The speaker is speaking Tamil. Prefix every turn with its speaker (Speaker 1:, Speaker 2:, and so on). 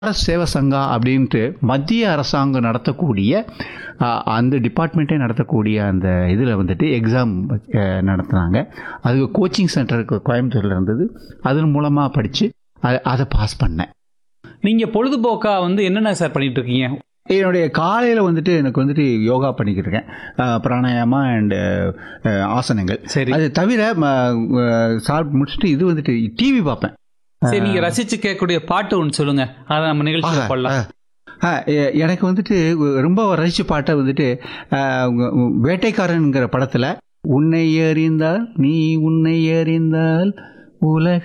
Speaker 1: பாரத் சேவா சங்கா அப்படின்ட்டு மத்திய அரசாங்கம் நடத்தக்கூடிய ஆ, அந்த டிபார்ட்மெண்ட்டே நடத்தக்கூடிய அந்த இதில் வந்துட்டு எக்ஸாம் நடத்துனாங்க அதுக்கு கோச்சிங் சென்டருக்கு கோயம்புத்தூரில் இருந்தது அதன் மூலமாக படித்து அதை பாஸ் பண்ணேன்
Speaker 2: நீங்க பொழுதுபோக்கா வந்து என்னென்ன சார் பண்ணிட்டு இருக்கீங்க
Speaker 1: என்னுடைய காலையில் வந்துட்டு எனக்கு வந்துட்டு யோகா பண்ணிக்கிட்டு இருக்கேன் அஹ், பிராணாயாமா அண்டு ஆசனங்கள்
Speaker 2: சரி
Speaker 1: அது தவிர சாப்பிட்டு முடிச்சுட்டு இது வந்துட்டு டிவி பார்ப்பேன்
Speaker 2: சரி நீங்க ரசிச்சு கேட்கக்கூடிய பாட்டு ஒன்று சொல்லுங்க அதை நம்ம நிகழ்ச்சியில் போடலாம்
Speaker 1: ஆ, எ- எனக்கு வந்துட்டு ரொம்ப ரசிச்ச பாட்டை வந்துட்டு அஹ், உங்க- உங்க வேட்டைக்காரன்ங்கிற படத்தில் உன்னை அறிந்தால் நீ உன்னை அறிந்தால் உலக